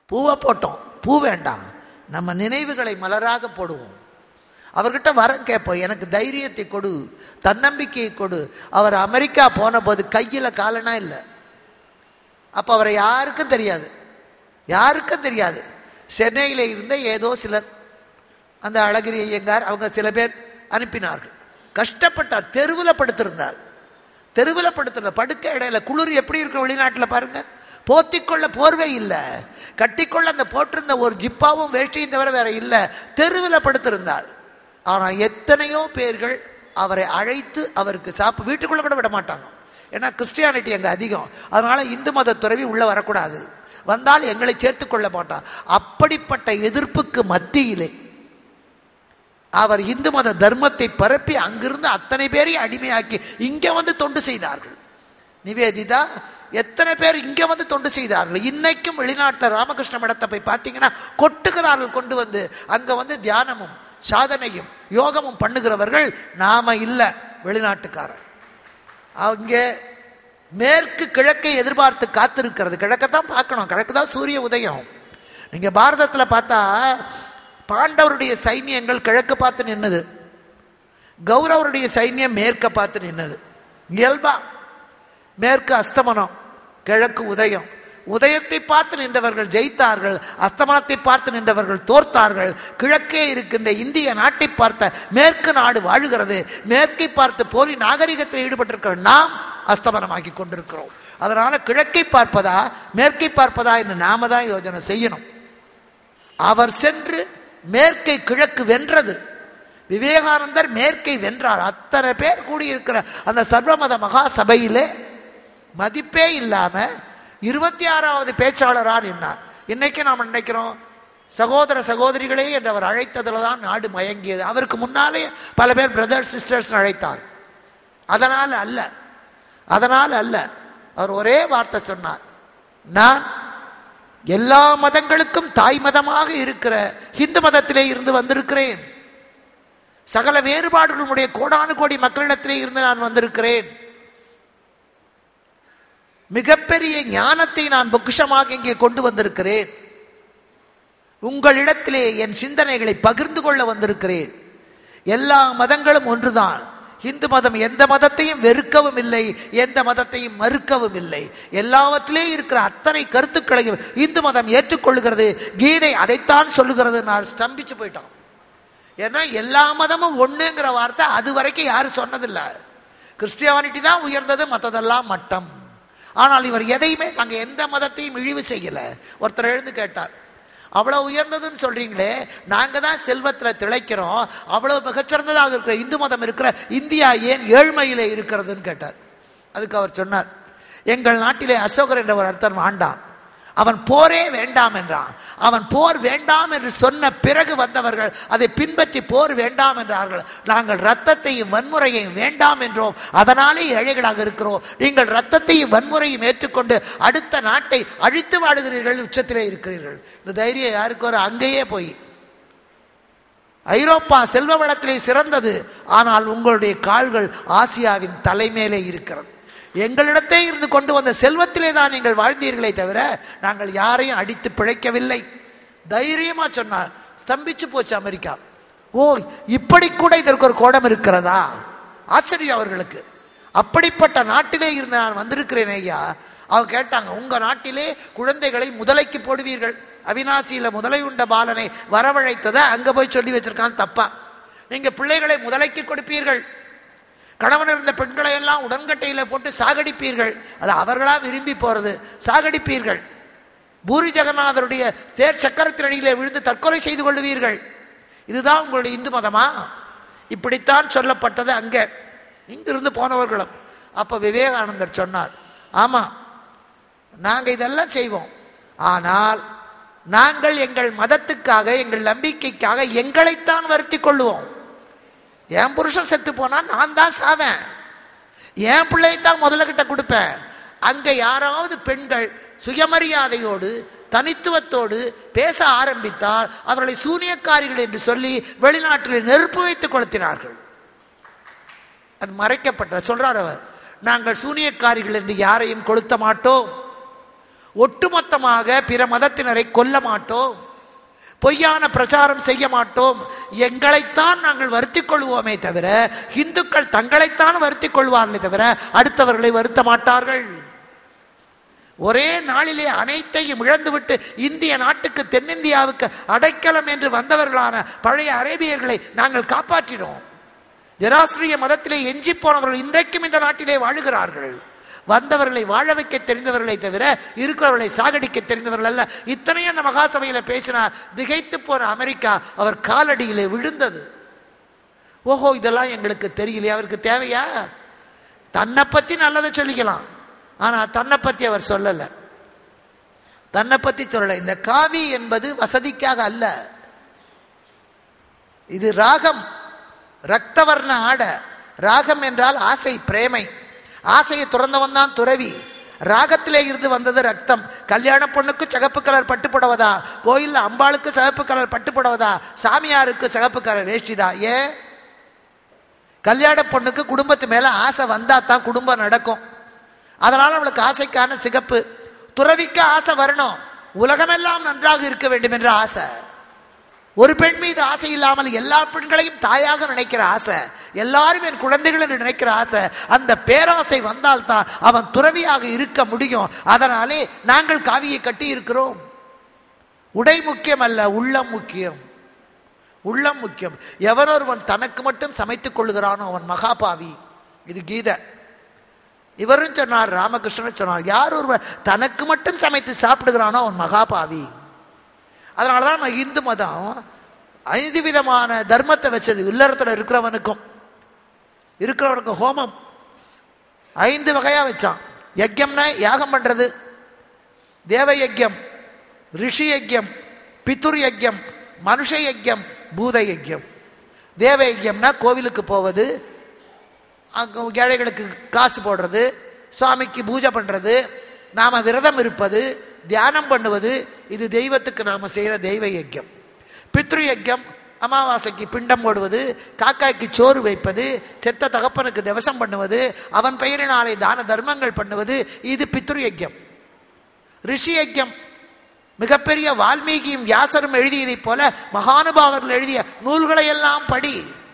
பூவை போட்டோம் பூ வேண்டாம் நம்ம நினைவுகளை மலராக போடுவோம் அவர்கிட்ட வரம் கேட்போம் எனக்கு தைரியத்தை கொடு தன்னம்பிக்கையை கொடு அவர் அமெரிக்கா போன போது கையில் காலனா இல்லை அப்போ அவரை யாருக்கும் தெரியாது யாருக்கும் தெரியாது சென்னையில் இருந்த ஏதோ சிலர் அந்த அழகிரி ஐயங்கார் அவங்க சில பேர் அனுப்பினார்கள் கஷ்டப்பட்டார் தெருவில் படுத்திருந்தார் தெருவில் படுத்திருந்த படுக்க இடையில குளிர் எப்படி இருக்கு வெளிநாட்டில் பாருங்க போத்திக்கொள்ள போர்வை இல்லை கட்டிக்கொள்ள அந்த போட்டிருந்த ஒரு ஜிப்பாவும் வேஷ்டியும் தவிர வேற இல்லை தெருவில் படுத்திருந்தார் ஆனால் எத்தனையோ பேர்கள் அவரை அழைத்து அவருக்கு சாப்பு வீட்டுக்குள்ள கூட விட மாட்டாங்க ஏன்னா கிறிஸ்டியானிட்டி அங்கே அதிகம் அதனால இந்து மத துறவி உள்ள வரக்கூடாது வந்தால் எங்களை சேர்த்து கொள்ள மாட்டான் அப்படிப்பட்ட எதிர்ப்புக்கு மத்தியிலே அவர் இந்து மத தர்மத்தை பரப்பி அங்கிருந்து அத்தனை பேரையும் அடிமையாக்கி இங்க வந்து தொண்டு செய்தார்கள் நிவேதிதா எத்தனை பேர் இங்க வந்து தொண்டு செய்தார்கள் இன்னைக்கும் வெளிநாட்டில் ராமகிருஷ்ண மடத்தை போய் பார்த்தீங்கன்னா கொட்டுகிறார்கள் கொண்டு வந்து அங்க வந்து தியானமும் சாதனையும் யோகமும் பண்ணுகிறவர்கள் நாம இல்லை வெளிநாட்டுக்காரர் அங்கே மேற்கு கிழக்கை எதிர்பார்த்து காத்திருக்கிறது கிழக்கத்தான் பார்க்கணும் கிழக்கு தான் சூரிய உதயம் நீங்க பாரதத்தில் பார்த்தா பாண்டவருடைய சைன்யங்கள் கிழக்கு பார்த்து நின்னது கௌரவருடைய சைன்யம் மேற்க பார்த்து நின்னது இயல்பா மேற்கு அஸ்தமனம் கிழக்கு உதயம் உதயத்தை பார்த்து நின்றவர்கள் ஜெயித்தார்கள் அஸ்தமனத்தை பார்த்து நின்றவர்கள் தோர்த்தார்கள் கிழக்கே இருக்கின்ற இந்திய நாட்டை பார்த்த மேற்கு நாடு வாழுகிறது மேற்கை பார்த்து போலி நாகரிகத்தில் ஈடுபட்டிருக்கிற நாம் அஸ்தமனமாக்கி கொண்டிருக்கிறோம் அதனால கிழக்கை பார்ப்பதா மேற்கை பார்ப்பதா என்று நாம தான் யோஜனை செய்யணும் அவர் சென்று மேற்கை கிழக்கு வென்றது விவேகானந்தர் மேற்கை வென்றார் அத்தனை பேர் கூடியிருக்கிற அந்த சர்வமத மகா சபையிலே மதிப்பே இல்லாம இருபத்தி ஆறாவது பேச்சாளரா நின்னார் இன்னைக்கு நாம் நினைக்கிறோம் சகோதர சகோதரிகளே என்று அவர் அழைத்ததில் தான் நாடு மயங்கியது அவருக்கு முன்னாலே பல பேர் பிரதர் சிஸ்டர்ஸ் அழைத்தார் அதனால் அல்ல அதனால் அல்ல அவர் ஒரே வார்த்தை சொன்னார் நான் எல்லா மதங்களுக்கும் தாய் மதமாக இருக்கிற இந்து மதத்திலே இருந்து வந்திருக்கிறேன் சகல வேறுபாடுகளுடைய கோடானு கோடி மக்களிடத்திலே இருந்து நான் வந்திருக்கிறேன் மிகப்பெரிய ஞானத்தை நான் பொக்கிஷமாக இங்கே கொண்டு வந்திருக்கிறேன் உங்களிடத்திலே என் சிந்தனைகளை பகிர்ந்து கொள்ள வந்திருக்கிறேன் எல்லா மதங்களும் ஒன்றுதான் இந்து மதம் எந்த மதத்தையும் வெறுக்கவும் இல்லை எந்த மதத்தையும் மறுக்கவும் இல்லை எல்லாவற்றிலே இருக்கிற அத்தனை கருத்துக்களையும் இந்து மதம் ஏற்றுக்கொள்கிறது கீதை அதைத்தான் சொல்லுகிறது நான் ஸ்தம்பிச்சு போயிட்டோம் ஏன்னா எல்லா மதமும் ஒண்ணுங்கிற வார்த்தை அது வரைக்கும் யாரும் சொன்னதில்லை கிறிஸ்டியானிட்டி தான் உயர்ந்தது மற்றதெல்லாம் மட்டம் ஆனால் இவர் எதையுமே தாங்க எந்த மதத்தையும் இழிவு செய்யல ஒருத்தர் எழுந்து கேட்டார் அவ்வளவு உயர்ந்ததுன்னு சொல்றீங்களே நாங்க தான் செல்வத்துல திளைக்கிறோம் அவ்வளவு மிகச்சிறந்ததாக இருக்கிற இந்து மதம் இருக்கிற இந்தியா ஏன் ஏழ்மையிலே இருக்கிறதுன்னு கேட்டார் அதுக்கு அவர் சொன்னார் எங்கள் நாட்டிலே அசோகர் என்ற ஒரு அர்த்தம் ஆண்டான் அவன் போரே வேண்டாம் என்றான் அவன் போர் வேண்டாம் என்று சொன்ன பிறகு வந்தவர்கள் அதை பின்பற்றி போர் வேண்டாம் என்றார்கள் நாங்கள் ரத்தத்தையும் வன்முறையையும் வேண்டாம் என்றோம் அதனாலே ஏழைகளாக இருக்கிறோம் நீங்கள் ரத்தத்தையும் வன்முறையும் ஏற்றுக்கொண்டு அடுத்த நாட்டை அழித்து வாடுகிறீர்கள் உச்சத்திலே இருக்கிறீர்கள் இந்த தைரியம் யாருக்கு வரும் அங்கேயே போய் ஐரோப்பா செல்வ வளத்திலே சிறந்தது ஆனால் உங்களுடைய கால்கள் ஆசியாவின் தலைமேலே இருக்கிறது எங்களிடத்தே இருந்து கொண்டு வந்த செல்வத்திலே தான் நீங்கள் வாழ்ந்தீர்களே தவிர நாங்கள் யாரையும் அடித்து பிழைக்கவில்லை தைரியமா சொன்னார் ஸ்தம்பிச்சு போச்சு அமெரிக்கா ஓ இப்படி கூட இதற்கு ஒரு கோடம் இருக்கிறதா ஆச்சரியம் அவர்களுக்கு அப்படிப்பட்ட நாட்டிலே இருந்து நான் வந்திருக்கிறேன் ஐயா அவங்க கேட்டாங்க உங்க நாட்டிலே குழந்தைகளை முதலைக்கு போடுவீர்கள் அவினாசியில முதலை உண்ட பாலனை வரவழைத்ததை அங்க போய் சொல்லி வச்சிருக்கான் தப்பா நீங்க பிள்ளைகளை முதலைக்கு கொடுப்பீர்கள் கணவன் இருந்த பெண்களை எல்லாம் உடன்கட்டையில போட்டு சாகடிப்பீர்கள் அது அவர்களா விரும்பி போறது சாகடிப்பீர்கள் பூரி ஜெகநாதருடைய தேர் சக்கரத்தின் அடியிலே விழுந்து தற்கொலை செய்து கொள்வீர்கள் இதுதான் உங்களுடைய இந்து மதமா இப்படித்தான் சொல்லப்பட்டது அங்கே இங்கிருந்து போனவர்களும் அப்ப விவேகானந்தர் சொன்னார் ஆமா நாங்க இதெல்லாம் செய்வோம் ஆனால் நாங்கள் எங்கள் மதத்துக்காக எங்கள் நம்பிக்கைக்காக எங்களைத்தான் வருத்தி கொள்வோம் என் புருஷன் செத்து போனா நான் தான் சாவேன் என் பிள்ளையத்தான் முதல்ல கிட்ட கொடுப்பேன் அங்க யாராவது பெண்கள் சுயமரியாதையோடு தனித்துவத்தோடு பேச ஆரம்பித்தால் அவர்களை சூனியக்காரிகள் என்று சொல்லி வெளிநாட்டில் நெருப்பு வைத்து கொளுத்தினார்கள் அது மறைக்கப்பட்ட சொல்றார் அவர் நாங்கள் சூனியக்காரிகள் என்று யாரையும் கொளுத்த மாட்டோம் ஒட்டுமொத்தமாக பிற மதத்தினரை கொல்ல மாட்டோம் பொய்யான பிரச்சாரம் செய்ய மாட்டோம் எங்களைத்தான் நாங்கள் வருத்திக் கொள்வோமே தவிர இந்துக்கள் தங்களைத்தான் வருத்திக் கொள்வார்களே தவிர அடுத்தவர்களை வருத்த மாட்டார்கள் ஒரே நாளிலே அனைத்தையும் இழந்துவிட்டு இந்திய நாட்டுக்கு தென்னிந்தியாவுக்கு அடைக்கலம் என்று வந்தவர்களான பழைய அரேபியர்களை நாங்கள் காப்பாற்றினோம் ஜெராஸ்திரிய மதத்திலே எஞ்சி போனவர்கள் இன்றைக்கும் இந்த நாட்டிலே வாழுகிறார்கள் வந்தவர்களை வாழ வைக்க தெரிந்தவர்களை தவிர இருக்கிறவர்களை சாகடிக்க தெரிந்தவர்கள் அல்ல இத்தனையும் அந்த மகாசபையில் பேசினார் திகைத்து போன அமெரிக்கா அவர் காலடியிலே விழுந்தது ஓஹோ இதெல்லாம் எங்களுக்கு தெரியலையே அவருக்கு தேவையா தன்னை பத்தி நல்லதை சொல்லிக்கலாம் ஆனா தன்னை பத்தி அவர் சொல்லல தன்னை பத்தி சொல்லல இந்த காவி என்பது வசதிக்காக அல்ல இது ராகம் ரக்தவர்ண ஆட ராகம் என்றால் ஆசை பிரேமை ஆசையை துறந்தவன் தான் துறவி ராகத்திலே இருந்து வந்தது ரத்தம் கல்யாண பொண்ணுக்கு சிகப்பு கலர் பட்டு புடவதா கோயில்ல அம்பாளுக்கு சிகப்பு கலர் பட்டு புடவதா சாமியாருக்கு சிகப்பு கலர் வேஷ்டிதா ஏன் கல்யாண பொண்ணுக்கு குடும்பத்து மேல ஆசை வந்தா தான் குடும்பம் நடக்கும் அதனால அவளுக்கு ஆசைக்கான சிகப்பு துறவிக்கு ஆசை வரணும் உலகமெல்லாம் நன்றாக இருக்க வேண்டும் என்ற ஆசை ஒரு பெண் மீது ஆசை இல்லாமல் எல்லா பெண்களையும் தாயாக நினைக்கிற ஆசை எல்லாரும் என் குழந்தைகள் என்று நினைக்கிற ஆசை அந்த பேராசை வந்தால்தான் அவன் துறவியாக இருக்க முடியும் அதனாலே நாங்கள் காவியை கட்டி இருக்கிறோம் உடை முக்கியம் அல்ல உள்ளம் முக்கியம் உள்ளம் முக்கியம் எவனொருவன் தனக்கு மட்டும் சமைத்துக் கொள்ளுகிறானோ அவன் மகாபாவி இது கீதை இவரும் சொன்னார் ராமகிருஷ்ணன் சொன்னார் யார் ஒருவர் தனக்கு மட்டும் சமைத்து சாப்பிடுகிறானோ அவன் மகாபாவி அதனால தான் நம்ம இந்து மதம் ஐந்து விதமான தர்மத்தை வச்சது இல்லறத்தில் இருக்கிறவனுக்கும் இருக்கிறவனுக்கு ஹோமம் ஐந்து வகையா வச்சான் யஜ்யம்னா யாகம் பண்றது தேவ யஜ்யம் ரிஷி யஜ்யம் பித்துர் யஜ்யம் மனுஷ யஜ்யம் பூத யஜ்யம் தேவ யஜ்யம்னா கோவிலுக்கு போவது அங்கே ஏழைகளுக்கு காசு போடுறது சுவாமிக்கு பூஜை பண்ணுறது நாம் விரதம் இருப்பது தியானம் பண்ணுவது இது தெய்வத்துக்கு நாம் செய்கிற தெய்வ யஜ்யம் பித்ரு யஜ்யம் அமாவாசைக்கு பிண்டம் போடுவது காக்காய்க்கு சோறு வைப்பது செத்த தகப்பனுக்கு திவசம் பண்ணுவது அவன் பெயரினாலே தான தர்மங்கள் பண்ணுவது இது பித்ரு யஜ்யம் ரிஷி யஜ்யம் மிகப்பெரிய வால்மீகியும் வியாசரும் எழுதியதைப் போல மகானுபாவர்கள் எழுதிய நூல்களை எல்லாம் படி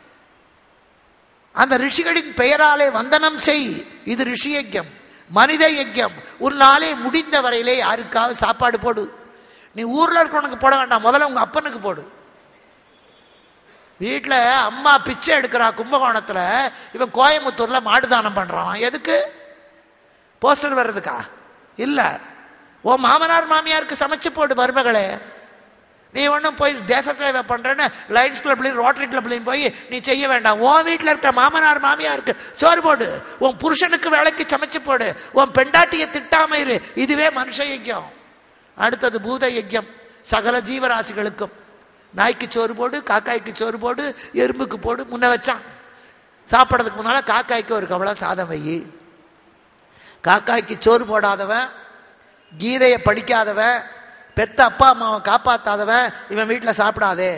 அந்த ரிஷிகளின் பெயராலே வந்தனம் செய் இது ரிஷி யஜ்யம் மனித யஜ்யம் உன்னாலே முடிந்த வரையிலே யாருக்காவது சாப்பாடு போடு நீ ஊர்ல இருக்கிறவனுக்கு போட வேண்டாம் முதல்ல உங்க அப்பனுக்கு போடு வீட்டில் அம்மா பிச்சை எடுக்கிறா கும்பகோணத்தில் இவன் கோயம்புத்தூர்ல மாடு தானம் பண்றான் எதுக்கு போஸ்டர் வர்றதுக்கா இல்லை ஓ மாமனார் மாமியாருக்கு சமைச்சு போடு மருமகளே நீ ஒன்றும் போய் தேச சேவை பண்ணுறேன்னு லைன்ஸ் கிளப்லையும் ரோட்டரி கிளப்லையும் போய் நீ செய்ய வேண்டாம் உன் வீட்டில் இருக்கிற மாமனார் மாமியாருக்கு சோறு போடு உன் புருஷனுக்கு வேலைக்கு சமைச்சு போடு உன் பெண்டாட்டியை திட்டாம இரு இதுவே மனுஷ யஜ்யம் அடுத்தது பூத யஜ்யம் சகல ஜீவராசிகளுக்கும் நாய்க்கு சோறு போடு காக்காய்க்கு சோறு போடு எறும்புக்கு போடு முன்ன வச்சான் சாப்பிட்றதுக்கு முன்னால காக்காய்க்கு ஒரு கவலை சாதம் வை காக்காய்க்கு சோறு போடாதவன் கீதையை படிக்காதவன் பெத்த அப்பா அம்மாவை காப்பாத்தாதவன் இவன் வீட்டில் சாப்பிடாதே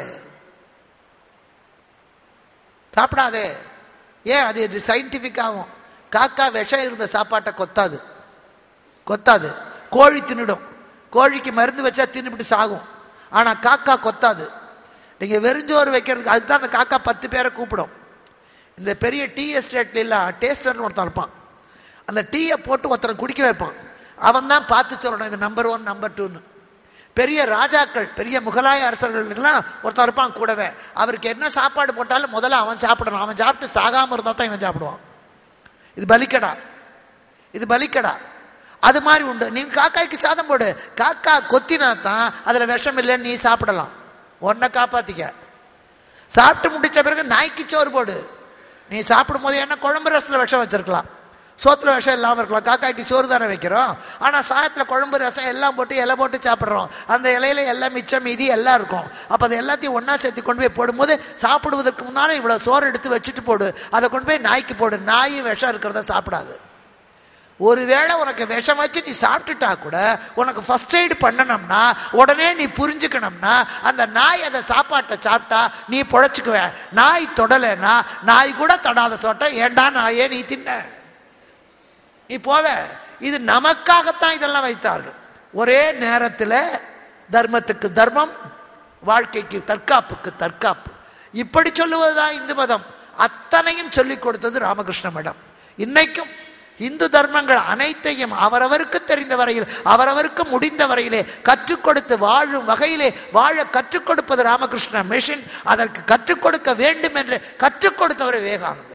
சாப்பிடாதே ஏன் அது சயின்டிஃபிக் ஆகும் காக்கா விஷம் இருந்த சாப்பாட்டை கொத்தாது கொத்தாது கோழி தின்னுடும் கோழிக்கு மருந்து வச்சா தின்னுபிட்டு சாகும் ஆனால் காக்கா கொத்தாது நீங்கள் வெறிஞ்சோறு வைக்கிறதுக்கு அதுக்கு தான் அந்த காக்கா பத்து பேரை கூப்பிடும் இந்த பெரிய டீ எஸ்டேட்ல எல்லாம் டேஸ்டர்னு ஒருத்தன் இருப்பான் அந்த டீயை போட்டு ஒருத்தன் குடிக்க வைப்பான் அவன் தான் பார்த்து சொல்லணும் இது நம்பர் ஒன் நம்பர் டூன்னு பெரிய ராஜாக்கள் பெரிய முகலாய அரசர்கள் எல்லாம் ஒருத்தன் இருப்பான் கூடவே அவருக்கு என்ன சாப்பாடு போட்டாலும் முதல்ல அவன் சாப்பிடணும் அவன் சாப்பிட்டு சாகாம இருந்தா தான் இவன் சாப்பிடுவான் இது பலிக்கடா இது பலிக்கடா அது மாதிரி உண்டு நீ காக்காய்க்கு சாதம் போடு காக்கா கொத்தினா தான் அதுல விஷம் இல்லைன்னு நீ சாப்பிடலாம் உன்னை காப்பாத்திக்க சாப்பிட்டு முடிச்ச பிறகு நாய்க்கு சோறு போடு நீ சாப்பிடும் போது என்ன குழம்பு ரசத்துல விஷம் வச்சிருக்கலாம் சோத்துல விஷம் இல்லாமல் இருக்கலாம் காக்காய்க்கு சோறு தானே வைக்கிறோம் ஆனால் சாதத்தில் குழம்பு ரசம் எல்லாம் போட்டு இலை போட்டு சாப்பிட்றோம் அந்த இலையில எல்லாம் மிச்சம் மீதி எல்லாம் இருக்கும் அப்போ அதை எல்லாத்தையும் ஒன்றா சேர்த்து கொண்டு போய் போடும்போது சாப்பிடுவதற்கு முன்னாலே இவ்வளோ சோறு எடுத்து வச்சுட்டு போடு அதை கொண்டு போய் நாய்க்கு போடு நாய் விஷம் இருக்கிறத சாப்பிடாது ஒருவேளை உனக்கு விஷம் வச்சு நீ சாப்பிட்டுட்டா கூட உனக்கு ஃபர்ஸ்ட் எய்டு பண்ணணும்னா உடனே நீ புரிஞ்சுக்கணும்னா அந்த நாய் அந்த சாப்பாட்டை சாப்பிட்டா நீ பொழைச்சுக்குவ நாய் தொடலைன்னா நாய் கூட தொடாத சோட்டை ஏண்டா நாயே நீ தின்ன நீ போவ இது நமக்காகத்தான் இதெல்லாம் வைத்தார்கள் ஒரே நேரத்தில் தர்மத்துக்கு தர்மம் வாழ்க்கைக்கு தற்காப்புக்கு தற்காப்பு இப்படி சொல்லுவதுதான் இந்து மதம் அத்தனையும் சொல்லிக் கொடுத்தது ராமகிருஷ்ண மடம் இன்னைக்கும் இந்து தர்மங்கள் அனைத்தையும் அவரவருக்கு தெரிந்த வரையில் அவரவருக்கு முடிந்த வரையிலே கற்றுக் கொடுத்து வாழும் வகையிலே வாழ கற்றுக் கொடுப்பது ராமகிருஷ்ண மிஷன் அதற்கு கற்றுக் கொடுக்க வேண்டும் என்று கற்றுக் கொடுத்தவர் விவேகானந்தர்